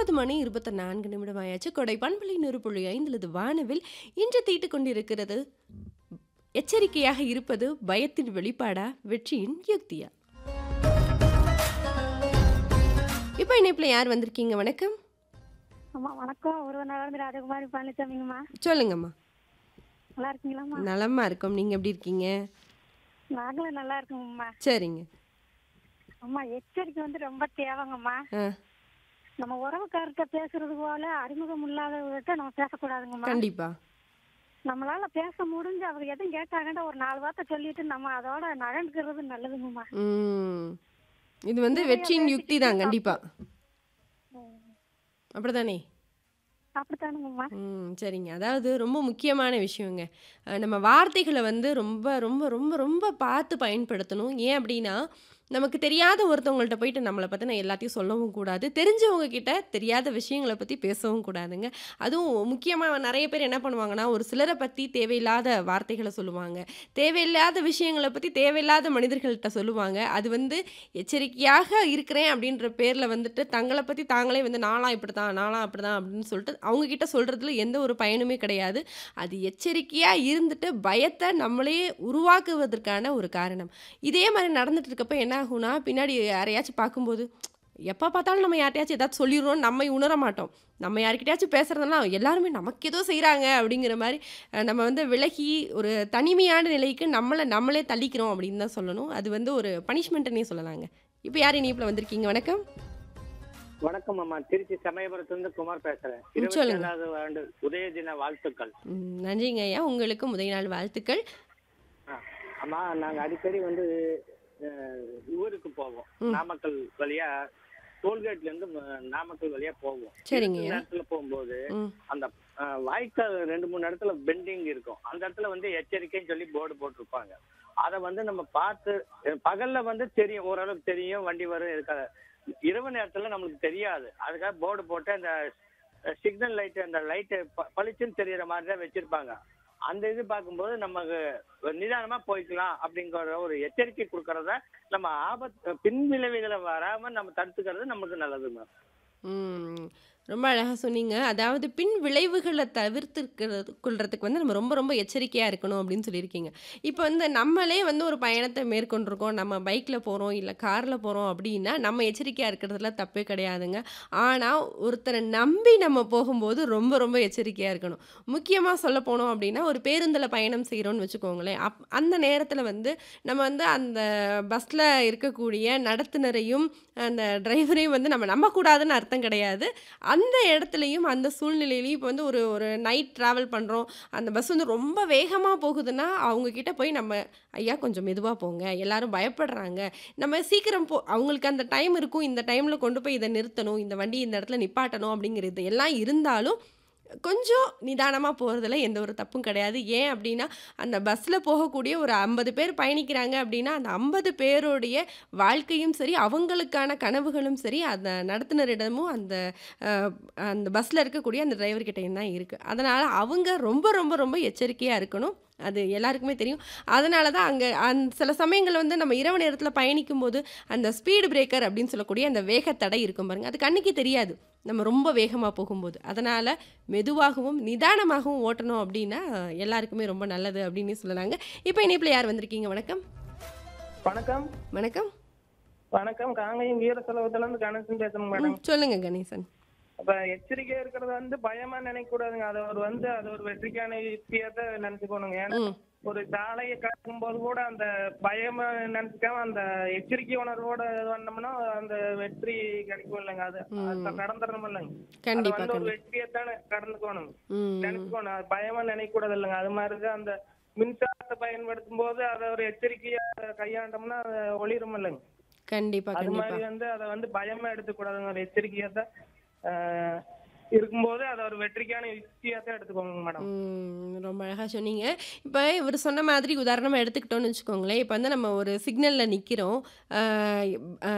ஒன்பது மணி இருபத்தி நான்கு நிமிடம் ஆயாச்சு கொடை பண்பலை நூறு புள்ளி ஐந்துலது வானவில் இன்று தீட்டுக் கொண்டிருக்கிறது எச்சரிக்கையாக இருப்பது பயத்தின் வெளிப்பாடா வெற்றியின் யுக்தியா இப்போ இணைப்புல யார் வந்திருக்கீங்க வணக்கம் அம்மா வணக்கம் ஒரு நாள் ராஜகுமாரி பழனிசாமிங்கம்மா சொல்லுங்கம்மா நல்லா இருக்கீங்களாம்மா நலமா இருக்கோம் நீங்க எப்படி இருக்கீங்க நாங்களும் நல்லா இருக்கோங்கம்மா சரிங்க அம்மா எச்சரிக்கை வந்து ரொம்ப தேவைங்கம்மா ஆ நம்ம உறவுக்காரர்கிட்ட பேசுறது போல அறிமுகம் இல்லாதவர்கிட்ட நம்ம பேசக்கூடாதுங்கம்மா கண்டிப்பா நம்மளால பேச முடிஞ்சு அவங்க எதுவும் கேட்டாங்கன்னா ஒரு நாலு வார்த்தை சொல்லிட்டு நம்ம அதோட நகர்ந்துக்கிறது நல்லதுங்கம்மா ம் இது வந்து வெற்றியின் யுக்தி தான் கண்டிப்பா அப்படிதானே அப்படித்தானுங்கம்மா ம் சரிங்க அதாவது ரொம்ப முக்கியமான விஷயங்க அஹ் நம்ம வார்த்தைகளை வந்து ரொம்ப ரொம்ப ரொம்ப ரொம்ப பார்த்து பயன்படுத்தணும் ஏன் அப்படின்னா நமக்கு தெரியாத ஒருத்தவங்கள்ட்ட போயிட்டு நம்மளை பற்றின எல்லாத்தையும் சொல்லவும் கூடாது தெரிஞ்சவங்க கிட்ட தெரியாத விஷயங்களை பற்றி பேசவும் கூடாதுங்க அதுவும் முக்கியமாக நிறைய பேர் என்ன பண்ணுவாங்கன்னா ஒரு சிலரை பற்றி தேவையில்லாத வார்த்தைகளை சொல்லுவாங்க தேவையில்லாத விஷயங்களை பற்றி தேவையில்லாத மனிதர்கள்ட்ட சொல்லுவாங்க அது வந்து எச்சரிக்கையாக இருக்கிறேன் அப்படின்ற பேரில் வந்துட்டு தங்களை பற்றி தாங்களே வந்து நாளாக இப்படி தான் நாளாக அப்படி தான் அப்படின்னு சொல்லிட்டு அவங்க கிட்ட சொல்கிறதுல எந்த ஒரு பயனுமே கிடையாது அது எச்சரிக்கையாக இருந்துட்டு பயத்தை நம்மளே உருவாக்குவதற்கான ஒரு காரணம் இதே மாதிரி நடந்துட்டு இருக்கப்ப என்ன ஆகும்னா பின்னாடி யாரையாச்சும் பார்க்கும்போது எப்போ பார்த்தாலும் நம்ம யார்ட்டையாச்சும் ஏதாச்சும் சொல்லிடுறோம் நம்ம உணர மாட்டோம் நம்ம யார்கிட்டயாச்சும் பேசுகிறதெல்லாம் எல்லாருமே நமக்கு ஏதோ செய்கிறாங்க அப்படிங்கிற மாதிரி அஹ், நம்ம வந்து விலகி ஒரு தனிமையான நிலைக்கு நம்மளை நம்மளே தள்ளிக்கிறோம் அப்படின்னு தான் சொல்லணும் அது வந்து ஒரு பனிஷ்மெண்ட்டுன்னே சொல்லலாங்க இப்போ யார் இனிப்பில் வந்திருக்கீங்க வணக்கம் வணக்கம் அம்மா திருச்சி சமயபுரத்திலிருந்து குமார் பேசுறேன் இருபத்தி சொல்லுங்க. ஏழாவது ஆண்டு உதய தின வாழ்த்துக்கள் ம், நன்றிங்க ஐயா உங்களுக்கும் முதல் நாள் வாழ்த்துக்கள் ஆ, அம்மா நாங்க அடிக்கடி வந்து அஹ், ஊருக்கு போவோம் நாமக்கல் வழியா டோல்கேட்ல இருந்து அஹ், நாமக்கல் வழியா போவோம் சரிங்க. இருட்டு நேரத்துல போகும்போது ம் அந்த அஹ், வாய்க்கால் ரெண்டு மூணு இடத்துல பெண்டிங் இருக்கும் அந்த இடத்துல வந்து எச்சரிக்கைன்னு சொல்லி போர்டு போட்டிருப்பாங்க அதை வந்து நம்ம பார்த்து அஹ், பகல்ல வந்து தெரியும் ஓரளவுக்கு தெரியும் வண்டி வரும் இருக்காது இரவு நேரத்துல நம்மளுக்கு தெரியாது அதுக்காக போர்டு போட்டு அந்த சிக்னல் லைட் அந்த லைட்டு பளிச்சுன்னு தெரியற மாதிரி தான் வச்சிருப்பாங்க அந்த இது பார்க்கும்போது நமக்கு நிதானமா போய்க்கலாம் அப்படிங்கிற ஒரு எச்சரிக்கை கொடுக்கறத நம்ம ஆபத்து பின் விளைவுகளை வராம நம்ம தடுத்துக்கிறது நமக்கு நல்லதுங்க ம் ரொம்ப அழகாக சொன்னீங்க அதாவது பின் விளைவுகளை தவிர்த்துக்கிறது கொள்றதுக்கு வந்து நம்ம ரொம்ப ரொம்ப எச்சரிக்கையாக இருக்கணும் அப்படின்னு சொல்லியிருக்கீங்க இப்போ வந்து நம்மளே வந்து ஒரு பயணத்தை மேற்கொண்டிருக்கோம் நம்ம பைக்கில் போகிறோம் இல்லை காரில் போகிறோம் அப்படின்னா நம்ம எச்சரிக்கையாக இருக்கிறதுல தப்பே கிடையாதுங்க ஆனால் ஒருத்தரை நம்பி நம்ம போகும்போது ரொம்ப ரொம்ப எச்சரிக்கையாக இருக்கணும் முக்கியமாக சொல்ல போனோம் அப்படின்னா ஒரு பேருந்தில் பயணம் செய்கிறோம்னு வச்சுக்கோங்களேன் அப் அந்த நேரத்தில் வந்து நம்ம வந்து அந்த பஸ்ஸில் இருக்கக்கூடிய நடத்துனரையும் அந்த டிரைவரையும் வந்து நம்ம நம்பக்கூடாதுன்னு அர்த்தம் கிடையாது அந்த இடத்துலையும் அந்த சூழ்நிலையிலையும் இப்போ வந்து ஒரு ஒரு நைட் ட்ராவல் பண்ணுறோம் அந்த பஸ் வந்து ரொம்ப வேகமாக போகுதுன்னா அவங்க கிட்ட போய் நம்ம ஐயா கொஞ்சம் மெதுவாக போங்க எல்லாரும் பயப்படுறாங்க நம்ம சீக்கிரம் போ அவங்களுக்கு அந்த டைம் இருக்கும் இந்த டைமில் கொண்டு போய் இதை நிறுத்தணும் இந்த வண்டி இந்த இடத்துல நிப்பாட்டணும் அப்படிங்கிறது எல்லாம் இருந்தாலும் கொஞ்சம் நிதானமாக போகிறதுல எந்த ஒரு தப்பும் கிடையாது ஏன் அப்படின்னா அந்த பஸ்ஸில் போகக்கூடிய ஒரு ஐம்பது பேர் பயணிக்கிறாங்க அப்படின்னா அந்த ஐம்பது பேருடைய வாழ்க்கையும் சரி அவங்களுக்கான கனவுகளும் சரி அந்த நடத்துனரிடமும் அந்த அஹ், அந்த பஸ்ஸில் இருக்கக்கூடிய அந்த டிரைவர்கிட்டையும் தான் இருக்குது அதனால் அவங்க ரொம்ப ரொம்ப ரொம்ப எச்சரிக்கையாக இருக்கணும் அது எல்லாருக்குமே தெரியும் அதனால தான் அங்கே அந் சில சமயங்கள் வந்து நம்ம இரவு நேரத்தில் பயணிக்கும் போது அந்த ஸ்பீடு பிரேக்கர் அப்படின்னு சொல்லக்கூடிய அந்த வேகத்தடை இருக்கும் பாருங்க அது கண்ணுக்கே தெரியாது நம்ம ரொம்ப வேகமாக போகும்போது அதனால் மெதுவாகவும் நிதானமாகவும் ஓட்டணும் அப்படின்னா எல்லாருக்குமே ரொம்ப நல்லது அப்படின்னு சொல்லலாங்க இப்போ இணைப்பில் யார் வந்திருக்கீங்க வணக்கம் வணக்கம் வணக்கம் வணக்கம் காங்கேயம் வீர செலவத்துல இருந்து கணேசன் பேசுறேங்க மேடம் ம், சொல்லுங்க கணேசன் அப்ப எச்சரிக்கையா இருக்கிறது வந்து பயமா நினைக்க கூடாதுங்க அது ஒரு வந்து அது ஒரு வெற்றிக்கான யுக்தியாத்த நினைச்சுக்கணுங்க ஏன்னா ம் ஒரு சாலையை கடக்கும் போது கூட அந்த பயமா நினைச்சுக்காம அந்த எச்சரிக்கை உணர்வோட இது பண்ணோம்னா அந்த வெற்றி கிடைக்கும் இல்லைங்க அது அது கடந்துடணும் இல்லைங்க அது கண்டிப்பா வந்து ஒரு கண்டிப்பா வெற்றியத்தானே கடந்துக்கணும் ம் நினைச்சுக்கணும் அது பயமா நினைக்க கூடாது இல்லைங்க அது மாதிரிதான் அந்த மின்சாரத்தை பயன்படுத்தும் போது அதை ஒரு எச்சரிக்கையா கையாண்டோம்னா அது ஒளிரும் இல்லைங்க கண்டிப்பா அது கண்டிப்பா மாதிரி வந்து அதை வந்து பயமா எடுத்துக்கூடாதுங்க ஒரு எச்சரிக்கையா தான் ஆஹ், இருக்கும்போது அதை ஒரு வெற்றிக்கான யுக்தியா தான் எடுத்துக்கோங்க மேடம் ம், ரொம்ப அழகாக சொன்னீங்க இப்போ இவர் சொன்ன மாதிரி உதாரணமாக எடுத்துக்கிட்டோம்னு வச்சுக்கோங்களேன் இப்போ வந்து நம்ம ஒரு சிக்னலில் நிற்கிறோம்